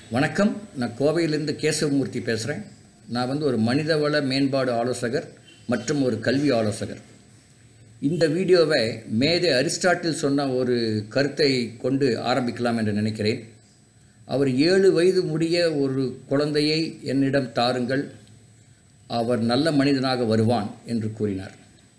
வணக்கம் நான் கோவையிலிருந்து கேசவமூர்த்தி பேசுகிறேன் நான் வந்து ஒரு மனிதவள மேம்பாடு ஆலோசகர் மற்றும் ஒரு கல்வி ஆலோசகர் இந்த வீடியோவை மேதே அரிஸ்டாட்டில் சொன்ன ஒரு கருத்தை கொண்டு ஆரம்பிக்கலாம் என்று நினைக்கிறேன் அவர் ஏழு வயது முடிய ஒரு குழந்தையை என்னிடம் தாருங்கள் அவர் நல்ல மனிதனாக வருவான் என்று கூறினார்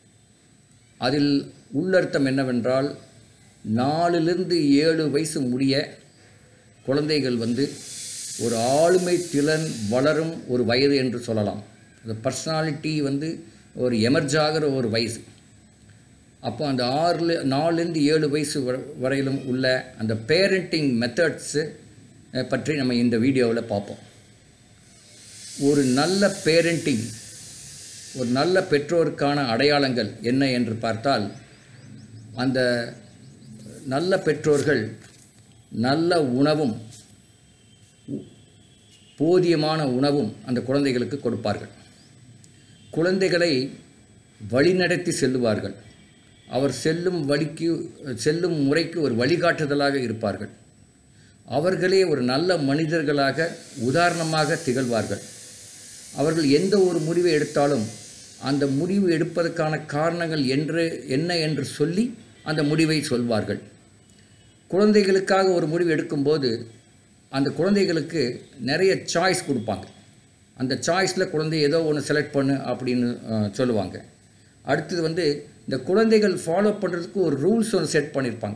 அதில் உள்ளர்த்தம் என்னவென்றால் நாலிலிருந்து ஏழு வயசு முடிய குழந்தைகள் வந்து ஒரு ஆளுமை திறன் வளரும் ஒரு வயது என்று சொல்லலாம் அந்த பர்சனாலிட்டி வந்து ஒரு எமர்ஜ் ஆகிற ஒரு வயசு அப்போ அந்த ஆறுல நாலுலேருந்து ஏழு வயசு வ- வரையிலும் உள்ள அந்த பேரண்டிங் மெத்தட்ஸு பற்றி நம்ம இந்த வீடியோவில் பார்ப்போம் ஒரு நல்ல பேரண்டிங் ஒரு நல்ல பெற்றோருக்கான அடையாளங்கள் என்ன என்று பார்த்தால் அந்த நல்ல பெற்றோர்கள் நல்ல உணவும் உ- போதியமான உணவும் அந்த குழந்தைகளுக்கு கொடுப்பார்கள் குழந்தைகளை வழிநடத்தி செல்லுவார்கள் அவர் செல்லும் வழிக்கு செல்லும் முறைக்கு ஒரு வழிகாட்டுதலாக இருப்பார்கள் அவர்களே ஒரு நல்ல மனிதர்களாக உதாரணமாக திகழ்வார்கள் அவர்கள் எந்த ஒரு முடிவை எடுத்தாலும் அந்த முடிவு எடுப்பதற்கான காரணங்கள் என்று என்ன என்று சொல்லி அந்த முடிவை சொல்வார்கள் குழந்தைகளுக்காக ஒரு முடிவு எடுக்கும்போது அந்த குழந்தைகளுக்கு நிறைய சாய்ஸ் கொடுப்பாங்க அந்த சாய்ஸில் குழந்தை ஏதோ ஒன்று செலக்ட் பண்ணு அப்படின்னு அஹ், சொல்லுவாங்க அடுத்தது வந்து இந்த குழந்தைகள் ஃபாலோ பண்ணுறதுக்கு ஒரு ரூல்ஸ் ஒன்று செட் பண்ணியிருப்பாங்க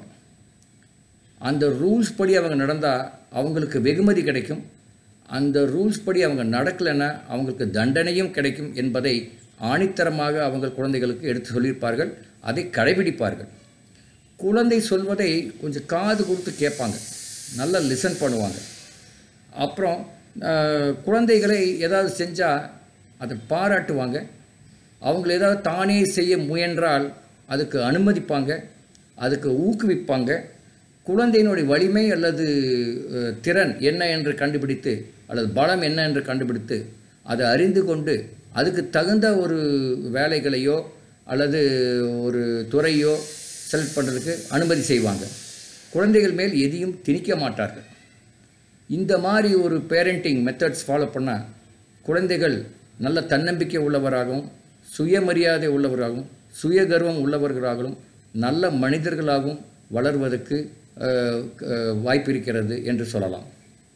அந்த ரூல்ஸ் படி அவங்க நடந்தால் அவங்களுக்கு வெகுமதி கிடைக்கும் அந்த ரூல்ஸ் படி அவங்க நடக்கலைன்னா அவங்களுக்கு தண்டனையும் கிடைக்கும் என்பதை ஆணித்தரமாக அவங்க குழந்தைகளுக்கு எடுத்து சொல்லியிருப்பார்கள் அதை கடைபிடிப்பார்கள் குழந்தை சொல்வதை கொஞ்சம் காது கொடுத்து கேட்பாங்க நல்லா லிசன் பண்ணுவாங்க அப்புறம் அஹ், குழந்தைகளை ஏதாவது செஞ்சால் அதை பாராட்டுவாங்க அவங்கள ஏதாவது தானே செய்ய முயன்றால் அதுக்கு அனுமதிப்பாங்க அதுக்கு ஊக்குவிப்பாங்க குழந்தையினுடைய வலிமை அல்லது அஹ், திறன் என்ன என்று கண்டுபிடித்து அல்லது பலம் என்ன என்று கண்டுபிடித்து அதை அறிந்து கொண்டு அதுக்கு தகுந்த ஒரு வேலைகளையோ அல்லது ஒரு துறையோ செலக்ட் பண்ணுறதுக்கு அனுமதி செய்வாங்க குழந்தைகள் மேல் எதையும் திணிக்க மாட்டார்கள் இந்த மாதிரி ஒரு பேரண்டிங் மெத்தட்ஸ் ஃபாலோ பண்ணால் குழந்தைகள் நல்ல தன்னம்பிக்கை உள்ளவராகவும் சுயமரியாதை உள்ளவராகவும் சுயகர்வம் உள்ளவர்களாகவும் நல்ல மனிதர்களாகவும் வளர்வதற்கு அஹ், அஹ், வாய்ப்பிருக்கிறது என்று சொல்லலாம்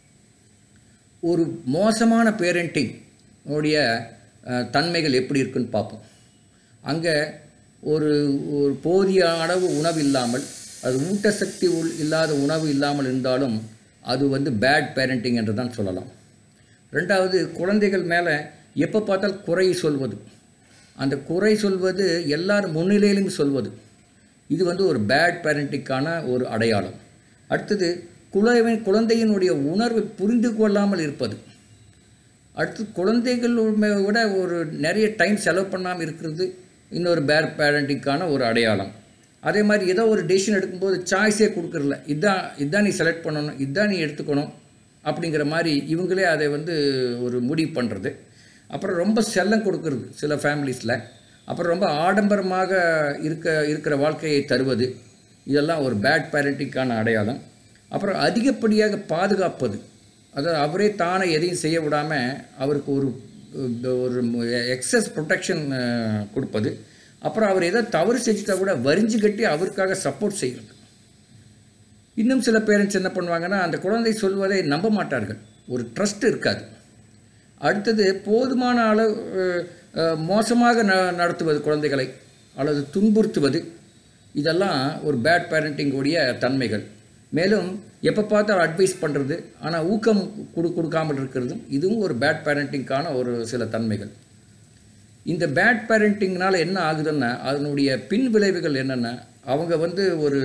ஒரு மோசமான பேரண்டிங் உடைய அஹ், தன்மைகள் எப்படி இருக்குன்னு பார்ப்போம் அங்கே ஒரு ஒரு போதிய அளவு உணவு இல்லாமல் அது ஊட்டசக்தி உள் இல்லாத உணவு இல்லாமல் இருந்தாலும் அது வந்து பேட் பேரண்டிங் என்று தான் சொல்லலாம் ரெண்டாவது குழந்தைகள் மேலே எப்போ பார்த்தால் குறை சொல்வது அந்த குறை சொல்வது எல்லார் முன்னிலையிலும் சொல்வது இது வந்து ஒரு பேட் பேரண்டிங்கான ஒரு அடையாளம் அடுத்தது குழந்தையின் குழந்தையினுடைய உணர்வை புரிந்து கொள்ளாமல் இருப்பது அடுத்து குழந்தைகள் மே- விட ஒரு நிறைய டைம் செலவு பண்ணாமல் இருக்கிறது இன்னொரு பேட் பேரண்டிங்கான ஒரு அடையாளம் அதே மாதிரி ஏதோ ஒரு டெசிஷன் எடுக்கும்போது சாய்ஸே கொடுக்குறல இதான் இதான் நீ செலக்ட் பண்ணணும் இதான் நீ எடுத்துக்கணும் அப்படிங்கிற மாதிரி இவங்களே அதை வந்து ஒரு முடிவு பண்ணுறது அப்புறம் ரொம்ப செல்லம் கொடுக்கறது சில ஃபேமிலிஸில் அப்புறம் ரொம்ப ஆடம்பரமாக இருக்க இருக்கிற வாழ்க்கையை தருவது இதெல்லாம் ஒரு பேட் பேரண்டிங்கான அடையாளம் அப்புறம் அதிகப்படியாக பாதுகாப்பது அதாவது அவரே தானே எதையும் செய்ய விடாமல் அவருக்கு ஒரு ஒரு எக்ஸஸ் ப்ரொடெக்ஷன் கொடுப்பது அப்புறம் அவர் ஏதோ தவறு செஞ்சுட்டா கூட வரிஞ்சு கட்டி அவருக்காக சப்போர்ட் செய்கிறது இன்னும் சில பேரண்ட்ஸ் என்ன பண்ணுவாங்கன்னா அந்த குழந்தை சொல்வதை நம்ப மாட்டார்கள் ஒரு ட்ரஸ்ட் இருக்காது அடுத்தது போதுமான அளவு அஹ், அஹ், மோசமாக ந நடத்துவது குழந்தைகளை அல்லது துன்புறுத்துவது இதெல்லாம் ஒரு பேட் பேரண்டிங் உடைய தன்மைகள் மேலும் எப்போ பார்த்தாலும் அட்வைஸ் பண்ணுறது ஆனால் ஊக்கம் கொடு கொடுக்காமல் இருக்கிறதும் இதுவும் ஒரு பேட் பேரண்டிங்கான ஒரு சில தன்மைகள் இந்த பேட் பேரண்டிங்னால என்ன ஆகுதுன்னா அதனுடைய பின் விளைவுகள் என்னென்னா அவங்க வந்து ஒரு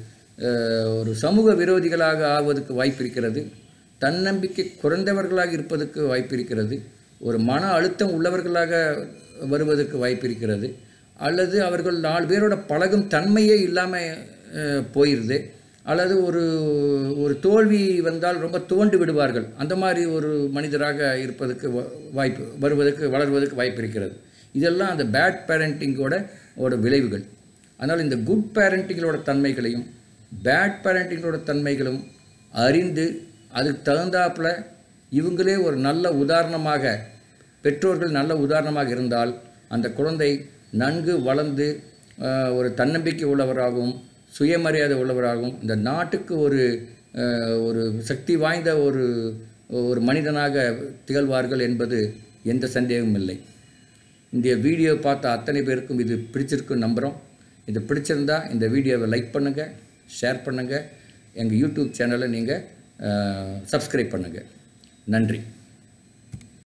அஹ், ஒரு சமூக விரோதிகளாக ஆவதற்கு வாய்ப்பு இருக்கிறது தன்னம்பிக்கை குறைந்தவர்களாக இருப்பதற்கு வாய்ப்பு இருக்கிறது ஒரு மன அழுத்தம் உள்ளவர்களாக வருவதற்கு வாய்ப்பு இருக்கிறது அல்லது அவர்கள் நாலு பேரோட பழகும் தன்மையே இல்லாமல் போயிடுது அல்லது ஒரு ஒரு தோல்வி வந்தால் ரொம்ப தோண்டு விடுவார்கள் அந்த மாதிரி ஒரு மனிதராக இருப்பதற்கு வ- வாய்ப்பு வருவதற்கு வளர்வதற்கு வாய்ப்பு இருக்கிறது இதெல்லாம் அந்த பேட் பேரண்டிங்கோட ஓட விளைவுகள் அதனால் இந்த குட் பேரண்டிங்களோட தன்மைகளையும் பேட் பேரண்டிங்களோட தன்மைகளும் அறிந்து அதுக்கு தகுந்தாப்புல இவங்களே ஒரு நல்ல உதாரணமாக பெற்றோர்கள் நல்ல உதாரணமாக இருந்தால் அந்த குழந்தை நன்கு வளர்ந்து ஆஹ், ஒரு தன்னம்பிக்கை உள்ளவராகவும் சுயமரியாதை உள்ளவராகவும் இந்த நாட்டுக்கு ஒரு ஆஹ், ஒரு சக்தி வாய்ந்த ஒரு ஒரு மனிதனாக திகழ்வார்கள் என்பது எந்த சந்தேகமும் இல்லை இந்த வீடியோ பார்த்த அத்தனை பேருக்கும் இது பிடிச்சிருக்குன்னு நம்புகிறோம் இது பிடிச்சிருந்தா இந்த வீடியோவை லைக் பண்ணுங்கள் ஷேர் பண்ணுங்கள் எங்கள் யூடியூப் சேனலை நீங்கள் சப்ஸ்கிரைப் பண்ணுங்கள் நன்றி